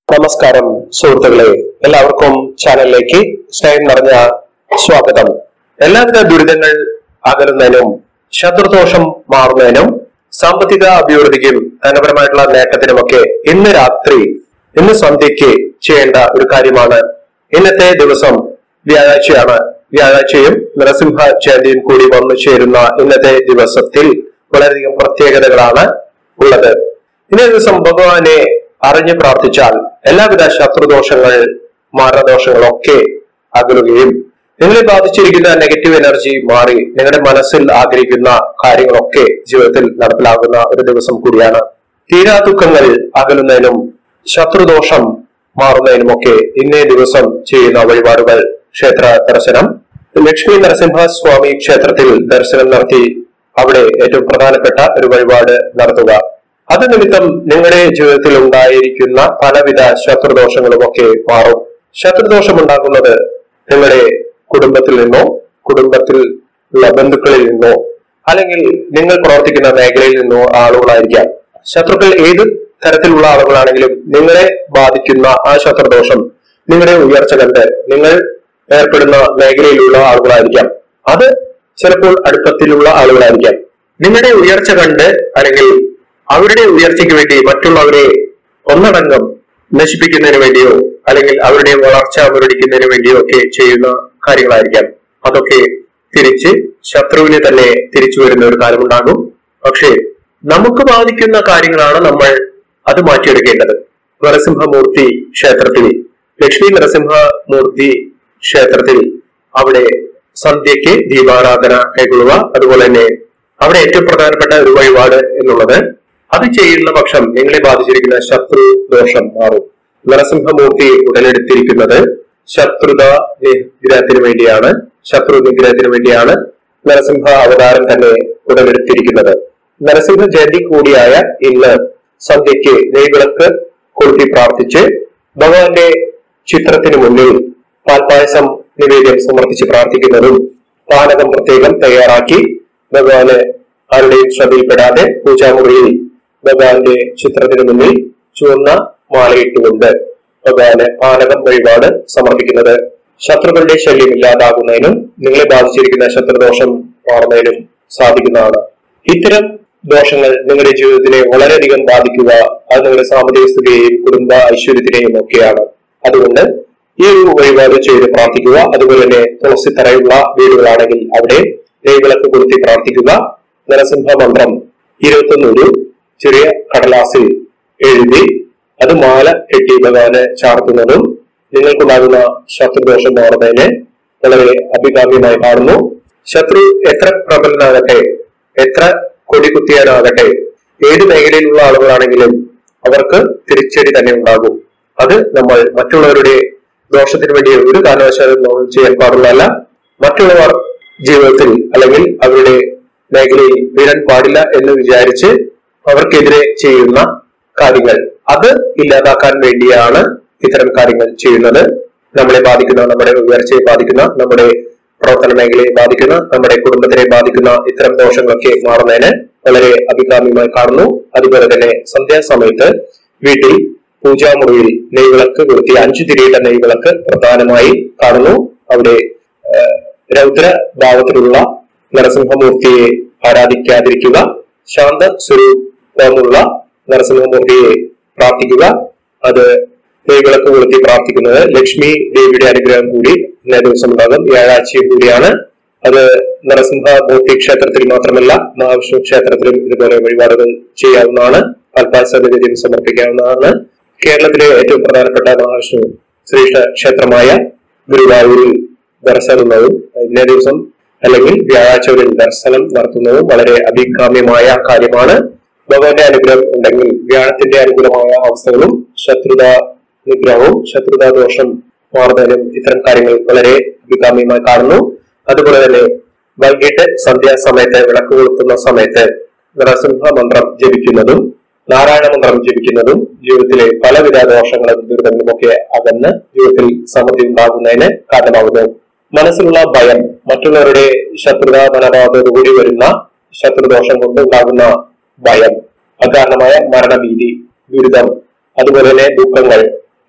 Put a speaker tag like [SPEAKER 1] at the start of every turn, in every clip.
[SPEAKER 1] നമസ്കാരം സുഹൃത്തുക്കളെ എല്ലാവർക്കും ചാനലിലേക്ക് സ്നേഹം നിറഞ്ഞ സ്വാഗതം എല്ലാവിധ ദുരിതങ്ങൾ അകലുന്നതിനും ശത്രുദോഷം മാറുന്നതിനും സാമ്പത്തിക അഭിവൃദ്ധിക്കും ധനപരമായിട്ടുള്ള നേട്ടത്തിനുമൊക്കെ ഇന്ന് രാത്രി ഇന്ന് സന്ധ്യയ്ക്ക് ചെയ്യേണ്ട ഒരു കാര്യമാണ് ഇന്നത്തെ ദിവസം വ്യാഴാഴ്ചയാണ് വ്യാഴാഴ്ചയും നരസിംഹ ജയന്തിയും കൂടി വന്നു ചേരുന്ന ഇന്നത്തെ ദിവസത്തിൽ വളരെയധികം പ്രത്യേകതകളാണ് ഉള്ളത് ഇന്നേ ദിവസം ഭഗവാനെ അറിഞ്ഞു പ്രാർത്ഥിച്ചാൽ എല്ലാവിധ ശത്രുദോഷങ്ങൾ മാരണദോഷങ്ങളൊക്കെ അകലുകയും നിങ്ങളെ ബാധിച്ചിരിക്കുന്ന നെഗറ്റീവ് എനർജി മാറി നിങ്ങളുടെ മനസ്സിൽ ആഗ്രഹിക്കുന്ന കാര്യങ്ങളൊക്കെ ജീവിതത്തിൽ നടപ്പിലാകുന്ന ഒരു ദിവസം കൂടിയാണ് തീരാ ദുഃഖങ്ങൾ അകലുന്നതിനും ശത്രുദോഷം മാറുന്നതിനുമൊക്കെ ഇന്നേ ദിവസം ചെയ്യുന്ന വഴിപാടുകൾ ക്ഷേത്ര ദർശനം ലക്ഷ്മി നരസിംഹസ്വാമി ക്ഷേത്രത്തിൽ ദർശനം നടത്തി അവിടെ ഏറ്റവും പ്രധാനപ്പെട്ട ഒരു വഴിപാട് നടത്തുക അത് നിമിത്തം നിങ്ങളുടെ ജീവിതത്തിൽ ഉണ്ടായിരിക്കുന്ന പലവിധ ശത്രുദോഷങ്ങളും ഒക്കെ മാറും ശത്രുദോഷം ഉണ്ടാകുന്നത് നിങ്ങളുടെ കുടുംബത്തിൽ നിന്നോ കുടുംബത്തിൽ ഉള്ള ബന്ധുക്കളിൽ നിന്നോ അല്ലെങ്കിൽ നിങ്ങൾ പ്രവർത്തിക്കുന്ന മേഖലയിൽ നിന്നോ ആളുകളായിരിക്കാം ശത്രുക്കൾ ഏത് തരത്തിലുള്ള ആളുകളാണെങ്കിലും നിങ്ങളെ ബാധിക്കുന്ന ആ ശത്രുദോഷം നിങ്ങളുടെ ഉയർച്ച കണ്ട് നിങ്ങൾ ഏർപ്പെടുന്ന മേഖലയിലുള്ള ആളുകളായിരിക്കാം അത് ചിലപ്പോൾ അടുപ്പത്തിലുള്ള ആളുകളായിരിക്കാം നിങ്ങളുടെ ഉയർച്ച കണ്ട് അല്ലെങ്കിൽ അവരുടെ ഉയർച്ചയ്ക്ക് വേണ്ടി മറ്റുള്ളവരെ ഒന്നടങ്കം നശിപ്പിക്കുന്നതിന് വേണ്ടിയോ അല്ലെങ്കിൽ അവരുടെ വളർച്ച മുരടിക്കുന്നതിന് വേണ്ടിയോ ഒക്കെ ചെയ്യുന്ന കാര്യങ്ങളായിരിക്കാം അതൊക്കെ തിരിച്ച് ശത്രുവിനെ തന്നെ തിരിച്ചു വരുന്ന ഒരു കാലമുണ്ടാകും പക്ഷേ നമുക്ക് ബാധിക്കുന്ന കാര്യങ്ങളാണ് നമ്മൾ അത് മാറ്റിയെടുക്കേണ്ടത് നരസിംഹമൂർത്തി ക്ഷേത്രത്തിൽ ലക്ഷ്മി നരസിംഹമൂർത്തി ക്ഷേത്രത്തിൽ അവിടെ സന്ധ്യയ്ക്ക് ദീപാരാധന കൈകൊള്ളുക അതുപോലെ തന്നെ അവിടെ ഏറ്റവും പ്രധാനപ്പെട്ട ഒരു വഴിപാട് എന്നുള്ളത് അത് ചെയ്യുന്ന പക്ഷം നിങ്ങളെ ബാധിച്ചിരിക്കുന്ന ശത്രു ദോഷം മാറും നരസിംഹമൂർത്തി ഉടലെടുത്തിരിക്കുന്നത് ശത്രുത നിഗ്രഹത്തിന് വേണ്ടിയാണ് ശത്രു നിഗ്രഹത്തിന് വേണ്ടിയാണ് നരസിംഹ അവതാരം തന്നെ ഉടലെടുത്തിരിക്കുന്നത് നരസിംഹ ജയന്തി കൂടിയായ ഇന്ന് സന്ധ്യയ്ക്ക് നെയ്വിളക്ക് കൊളുത്തി പ്രാർത്ഥിച്ച് ഭഗവാന്റെ ചിത്രത്തിന് മുന്നിൽ പാൽപായസം നിവേദ്യം സമർപ്പിച്ച് പ്രാർത്ഥിക്കുന്നതും പാനകം പ്രത്യേകം തയ്യാറാക്കി ഭഗവാന് ആരുടെയും ശ്രദ്ധയിൽപ്പെടാതെ പൂജാമുറിയിൽ ഭഗവാന്റെ ചിത്രത്തിന് മുന്നിൽ ചുവന്ന മാലയിട്ടുകൊണ്ട് ഭഗവാന് പാനകം വഴിപാട് സമർപ്പിക്കുന്നത് ശത്രുക്കളുടെ ശല്യം ഇല്ലാതാകുന്നതിനും നിങ്ങളെ ബാധിച്ചിരിക്കുന്ന ശത്രുദോഷം മാറുന്നതിനും സാധിക്കുന്നതാണ് ഇത്തരം ദോഷങ്ങൾ നിങ്ങളുടെ ജീവിതത്തിനെ വളരെയധികം ബാധിക്കുക അത് നിങ്ങളുടെ സാമ്പത്തിക സ്ഥിതിയെയും കുടുംബ ഐശ്വര്യത്തിനെയും ഒക്കെയാണ് അതുകൊണ്ട് ഈ ഒരു വഴിപാട് ചെയ്ത് പ്രാർത്ഥിക്കുക അതുപോലെ തന്നെ തുളസി തറയുള്ള വീടുകളാണെങ്കിൽ അവിടെ നെയ്വിളക്ക് കൊളുത്തി പ്രാർത്ഥിക്കുക നരസിംഹ മന്ത്രം ഇരുപത്തൊന്ന് ഒരു ചെറിയ കടലാസിൽ എഴുതി അത് മാല കെട്ടി ഭഗവാന് ചാർത്തുന്നതും നിങ്ങൾക്കുണ്ടാകുന്ന ശത്രുദോഷം മാറുന്നതിന് വളരെ അഭികാമ്യമായി കാണുന്നു ശത്രു എത്ര പ്രബലനാകട്ടെ എത്ര കൊടികുത്തിയാനാകട്ടെ ഏത് മേഖലയിലുള്ള ആളുകളാണെങ്കിലും അവർക്ക് തിരിച്ചടി തന്നെ ഉണ്ടാകും അത് നമ്മൾ മറ്റുള്ളവരുടെ ദോഷത്തിന് വേണ്ടി ഒരു കാരണവശാലും നമ്മൾ ചെയ്യാൻ പാടുള്ളതല്ല മറ്റുള്ളവർ ജീവിതത്തിൽ അല്ലെങ്കിൽ അവരുടെ മേഖലയിൽ വീഴാൻ പാടില്ല എന്ന് വിചാരിച്ച് അവർക്കെതിരെ ചെയ്യുന്ന കാര്യങ്ങൾ അത് ഇല്ലാതാക്കാൻ വേണ്ടിയാണ് ഇത്തരം കാര്യങ്ങൾ ചെയ്യുന്നത് നമ്മളെ ബാധിക്കുന്ന നമ്മുടെ ഉയർച്ചയെ ബാധിക്കുന്ന നമ്മുടെ പ്രവർത്തന മേഖലയെ ബാധിക്കുന്ന നമ്മുടെ കുടുംബത്തിനെ ബാധിക്കുന്ന ഇത്തരം ദോഷങ്ങളൊക്കെ മാറുന്നതിന് വളരെ അഭികാമ്യമായി കാണുന്നു അതുപോലെ തന്നെ സന്ധ്യാസമയത്ത് വീട്ടിൽ പൂജാമുറിയിൽ നെയ്വിളക്ക് കൊളുത്തി അഞ്ചു തിരിയിട്ട നെയ്വിളക്ക് പ്രധാനമായി കാണുന്നു അവിടെ ഏഹ്, രൗദ്ര ഭാവത്തിലുള്ള നരസിംഹമൂർത്തിയെ ആരാധിക്കാതിരിക്കുക ശാന്ത സ്വരൂപമുള്ള നരസിംഹമൂർത്തിയെ പ്രാർത്ഥിക്കുക അത് നെയ്വിളക്ക് കൊളുത്തി പ്രാർത്ഥിക്കുന്നത് ലക്ഷ്മി ദേവിയുടെ അനുഗ്രഹം കൂടി ഇന്നേ ദിവസം ഉണ്ടാകും വ്യാഴാഴ്ചയും കൂടിയാണ് അത് നരസിംഹമൂർത്തി ക്ഷേത്രത്തിൽ മാത്രമല്ല മഹാവിഷ്ണു ക്ഷേത്രത്തിലും ഇതുപോലെ വഴിപാടുകൾ ചെയ്യാവുന്നതാണ് അൽപാസ നിവേദ്യം സമർപ്പിക്കാവുന്നതാണ് കേരളത്തിലെ ഏറ്റവും പ്രധാനപ്പെട്ട മഹാവിഷ്ണു ശ്രീകൃഷ്ണ ക്ഷേത്രമായ ഗുരുവായൂരിൽ ദർശനവും ഇന്നേ ദിവസം അല്ലെങ്കിൽ വ്യാഴാഴ്ചകളിൽ ദർശനം നടത്തുന്നതും വളരെ അഭികാമ്യമായ കാര്യമാണ് ഭഗവാന്റെ അനുഗ്രഹം ഉണ്ടെങ്കിൽ വ്യാഴത്തിന്റെ അനുകൂലമായ അവസ്ഥകളും ശത്രുത നിഗ്രഹവും ശത്രുതാ ദോഷം മാറുന്നതിനും ഇത്തരം കാര്യങ്ങൾ വളരെ അഭികാമ്യമായി കാണുന്നു അതുപോലെ തന്നെ വൈകിട്ട് സന്ധ്യാസമയത്ത് വിളക്ക് കൊളുത്തുന്ന സമയത്ത് നരസിംഹ മന്ത്രം ജപിക്കുന്നതും നാരായണ മന്ത്രം ജപിക്കുന്നതും ജീവിതത്തിലെ പലവിധ ദോഷങ്ങളും ദുരിതങ്ങളും ഒക്കെ അകന്ന് ജീവിതത്തിൽ സമൃദ്ധി ഉണ്ടാകുന്നതിന് കാരണമാകുന്നു മനസ്സിലുള്ള ഭയം മറ്റുള്ളവരുടെ ശത്രുതാ മനോഭാവത്തോടുകൂടി വരുന്ന ശത്രുദോഷം കൊണ്ട് ഉണ്ടാകുന്ന ഭയം അകാരണമായ മരണഭീതി ദുരിതം അതുപോലെ തന്നെ ദുഃഖങ്ങൾ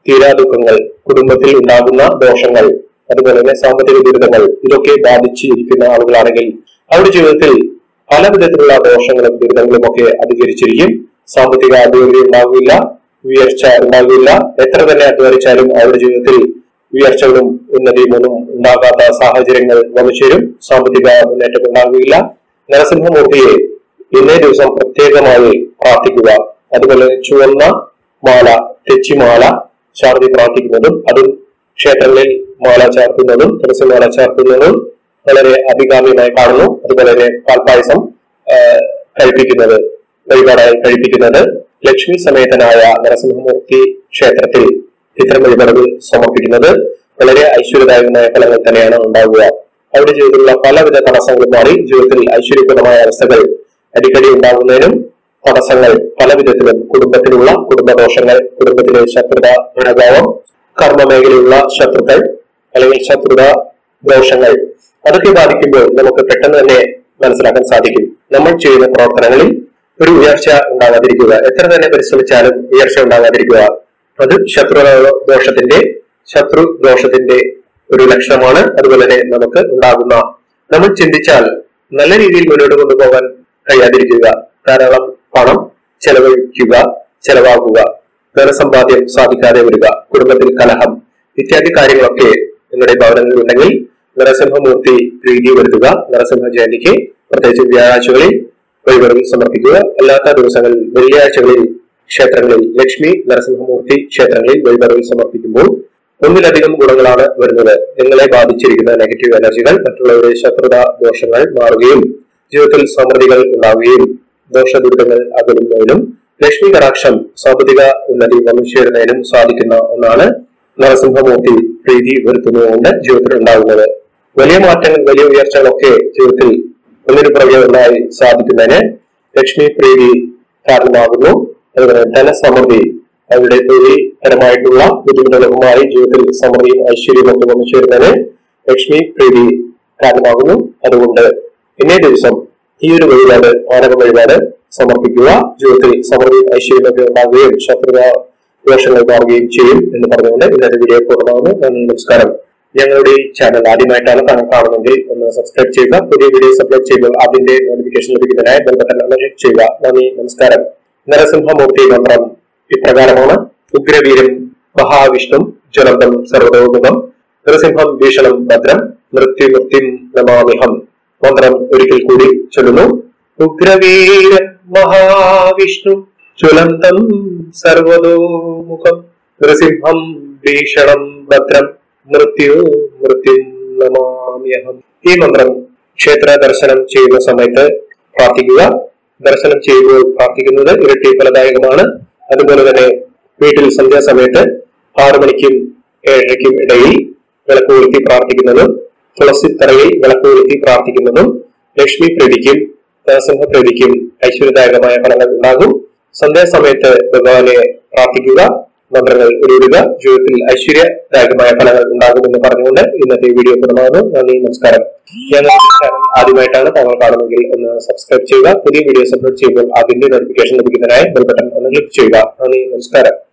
[SPEAKER 1] തീരാ ദുഃഖങ്ങൾ കുടുംബത്തിൽ ഉണ്ടാകുന്ന ദോഷങ്ങൾ അതുപോലെ തന്നെ സാമ്പത്തിക ദുരിതങ്ങൾ ഇതൊക്കെ ബാധിച്ചിരിക്കുന്ന ആളുകളാണെങ്കിൽ അവരുടെ ജീവിതത്തിൽ പല വിധത്തിലുള്ള ദോഷങ്ങളും ദുരിതങ്ങളും ഒക്കെ അധികരിച്ചിരിക്കും സാമ്പത്തിക അഭിവൃദ്ധി ഉണ്ടാകില്ല ഉയർച്ച ഉണ്ടാകില്ല എത്ര തന്നെ അധ്വാനിച്ചാലും അവരുടെ ജീവിതത്തിൽ ഉയർച്ചകളും ഉന്നതിയും ഒന്നും ഉണ്ടാകാത്ത സാഹചര്യങ്ങൾ വന്നു ചേരും സാമ്പത്തിക മുന്നേറ്റം ഉണ്ടാകുകയില്ല നരസിംഹമൂർത്തിയെ ഇന്നേ ദിവസം പ്രത്യേകമായി പ്രാർത്ഥിക്കുക അതുപോലെ ചുവന്ന മാല തെച്ചിമാല ചാർത്തി പ്രാർത്ഥിക്കുന്നതും അതും ക്ഷേത്രങ്ങളിൽ മാല ചാർത്തുന്നതും തുളസിമാല ചാർത്തുന്നതും വളരെ അഭികാമ്യമായി കാണുന്നു അതുപോലെ തന്നെ പാൽപ്പായസം ആ, കഴിപ്പിക്കുന്നത് വഴിപാടായി കഴിപ്പിക്കുന്നത് ലക്ഷ്മി സമേതനായ നരസിംഹമൂർത്തി ക്ഷേത്രത്തിൽ ഇത്തരം വഴിപാടുകൾ സമർപ്പിക്കുന്നത് വളരെ ഐശ്വര്യദായകമായ ഫലങ്ങൾ തന്നെയാണ് ഉണ്ടാവുക അവരുടെ ജീവിതത്തിലുള്ള പലവിധ തടസ്സങ്ങളും മാറി ജീവിതത്തിൽ ഐശ്വര്യപ്രദമായ അവസ്ഥകൾ അടിക്കടി ഉണ്ടാകുന്നതിനും തടസ്സങ്ങൾ പല വിധത്തിലും കുടുംബത്തിലുള്ള കുടുംബദോഷങ്ങൾ കുടുംബത്തിലെ ശത്രുത മനോഭാവം കർമ്മ മേഖലയിലുള്ള ശത്രുക്കൾ അല്ലെങ്കിൽ ശത്രുത ദോഷങ്ങൾ അതൊക്കെ ബാധിക്കുമ്പോൾ നമുക്ക് പെട്ടെന്ന് തന്നെ മനസ്സിലാക്കാൻ സാധിക്കും നമ്മൾ ചെയ്യുന്ന പ്രവർത്തനങ്ങളിൽ ഒരു ഉയർച്ച ഉണ്ടാകാതിരിക്കുക എത്ര തന്നെ പരിശ്രമിച്ചാലും ഉയർച്ച ഉണ്ടാകാതിരിക്കുക അത് ശത്രു ദോഷത്തിന്റെ ശത്രു ദോഷത്തിന്റെ ഒരു ലക്ഷണമാണ് അതുപോലെ തന്നെ നമുക്ക് ഉണ്ടാകുന്ന നമ്മൾ ചിന്തിച്ചാൽ നല്ല രീതിയിൽ മുന്നോട്ട് കൊണ്ടുപോകാൻ കഴിയാതിരിക്കുക ധാരാളം പണം ചെലവഴിക്കുക ചെലവാക്കുക ധനസമ്പാദ്യം സാധിക്കാതെ വരിക കുടുംബത്തിൽ കലഹം ഇത്യാദി കാര്യങ്ങളൊക്കെ നിങ്ങളുടെ ഭവനങ്ങളിൽ ഉണ്ടെങ്കിൽ നരസിംഹമൂർത്തി പ്രീതി വരുത്തുക നരസിംഹ ജയന്തിക്ക് പ്രത്യേകിച്ച് വ്യാഴാഴ്ചകളിൽ വഴിപാടുകൾ സമർപ്പിക്കുക അല്ലാത്ത ദിവസങ്ങളിൽ വെള്ളിയാഴ്ചകളിൽ ക്ഷേത്രങ്ങളിൽ ലക്ഷ്മി നരസിംഹമൂർത്തി ക്ഷേത്രങ്ങളിൽ വഴിപാടുകൾ സമർപ്പിക്കുമ്പോൾ ഒന്നിലധികം ഗുണങ്ങളാണ് വരുന്നത് നിങ്ങളെ ബാധിച്ചിരിക്കുന്ന നെഗറ്റീവ് എനർജികൾ മറ്റുള്ളവരുടെ ശത്രുത ദോഷങ്ങൾ മാറുകയും ജീവിതത്തിൽ സമൃദ്ധികൾ ഉണ്ടാവുകയും ദോഷദുരിതങ്ങൾ അകലുന്നതിനും ലക്ഷ്മി കടാക്ഷം സാമ്പത്തിക ഉന്നതി വന്നു ചേരുന്നതിനും സാധിക്കുന്ന ഒന്നാണ് നരസിംഹമൂർത്തി പ്രീതി വരുത്തുന്നതുകൊണ്ട് ജീവിതത്തിൽ ഉണ്ടാകുന്നത് വലിയ മാറ്റങ്ങൾ വലിയ ഉയർച്ചകളൊക്കെ ജീവിതത്തിൽ ഒന്നിനു പുറകെ ഒന്നായി സാധിക്കുന്നതിന് ലക്ഷ്മി പ്രീതി കാരണമാകുന്നു അതുപോലെ ധനസമൃദ്ധി അവരുടെ തൊഴിൽപരമായിട്ടുള്ള ബുദ്ധിമുട്ടുകളൊക്കെ മാറി ജീവിതത്തിൽ സമൃദ്ധിയും ഐശ്വര്യവും ഒക്കെ വന്നു ചേരുന്നതിന് ലക്ഷ്മി പ്രീതി കാരണമാകുന്നു അതുകൊണ്ട് ഇന്നേ ദിവസം ഈ ഒരു വഴിപാട് മാനവ വഴിപാട് സമർപ്പിക്കുക ജീവിതത്തിൽ സമൃദ്ധിയും ഐശ്വര്യമൊക്കെ ഉണ്ടാകുകയും ശത്രുത ദോഷങ്ങൾ മാറുകയും ചെയ്യും എന്ന് പറഞ്ഞുകൊണ്ട് ഇന്നത്തെ വീഡിയോ പൂർണ്ണമാകുന്നു നന്ദി നമസ്കാരം ഞങ്ങളുടെ ഈ ചാനൽ ആദ്യമായിട്ടാണ് താങ്കൾ കാണുമെങ്കിൽ ഒന്ന് സബ്സ്ക്രൈബ് ചെയ്യുക പുതിയ വീഡിയോസ് അപ്ലോഡ് ചെയ്യുമ്പോൾ അതിന്റെ നോട്ടിഫിക്കേഷൻ ലഭിക്കുന്നതിനായി ബെൽ ബട്ടൺ ഒന്ന് ക്ലിക്ക് ചെയ്യുക നന്ദി നമസ്കാരം നരസിംഹമൂർത്തി മന്ത്രം ഇപ്രകാരമാണ് ഉഗ്രവീരം മഹാവിഷ്ണു ജ്വലന്തം സർവതോമുഖം നരസിംഹം ഭീഷണം ഭദ്രം മൃത്യുമൃത്യും നമാമിഹം മന്ത്രം ഒരിക്കൽ കൂടി ചൊല്ലുന്നു ഉഗ്രവീര മഹാവിഷ്ണു ജ്വലന്തം സർവതോമുഖം നൃസിംഹം ഭീഷണം ഭദ്രം മൃത്യു മൃത്യു നമാമ്യഹം ഈ മന്ത്രം ക്ഷേത്ര ദർശനം ചെയ്യുന്ന സമയത്ത് പ്രാർത്ഥിക്കുക ദർശനം ചെയ്യുമ്പോൾ പ്രാർത്ഥിക്കുന്നത് ഇരട്ടി ഫലദായകമാണ് അതുപോലെ തന്നെ വീട്ടിൽ സന്ധ്യാസമയത്ത് ആറു മണിക്കും ഏഴരയ്ക്കും ഇടയിൽ വിളക്ക് കൊളുത്തി പ്രാർത്ഥിക്കുന്നതും തുളസിത്തറയിൽ വിളക്ക് കൊളുത്തി പ്രാർത്ഥിക്കുന്നതും ലക്ഷ്മി പ്രീതിക്കും നരസിംഹ പ്രീതിക്കും ഐശ്വര്യദായകമായ ഫലങ്ങൾ ഉണ്ടാകും സന്ധ്യാസമയത്ത് ഭഗവാനെ പ്രാർത്ഥിക്കുക മന്ത്രങ്ങൾ ഉരുവിടുക ജീവിതത്തിൽ ഐശ്വര്യദായകമായ ഫലങ്ങൾ ഉണ്ടാകുമെന്ന് പറഞ്ഞുകൊണ്ട് ഇന്നത്തെ വീഡിയോ പൂർണ്ണമാകുന്നു നന്ദി നമസ്കാരം ഞങ്ങളുടെ ചാനൽ ആദ്യമായിട്ടാണ് താങ്കൾ കാണുമെങ്കിൽ ഒന്ന് സബ്സ്ക്രൈബ് ചെയ്യുക പുതിയ വീഡിയോസ് അപ്ലോഡ് ചെയ്യുമ്പോൾ അതിന്റെ നോട്ടിഫിക്കേഷൻ ലഭിക്കുന്നതിനായി ബെൽ ബട്ടൺ ഒന്ന് ക്ലിക്ക് ചെയ്യുക നന്ദി നമസ്കാരം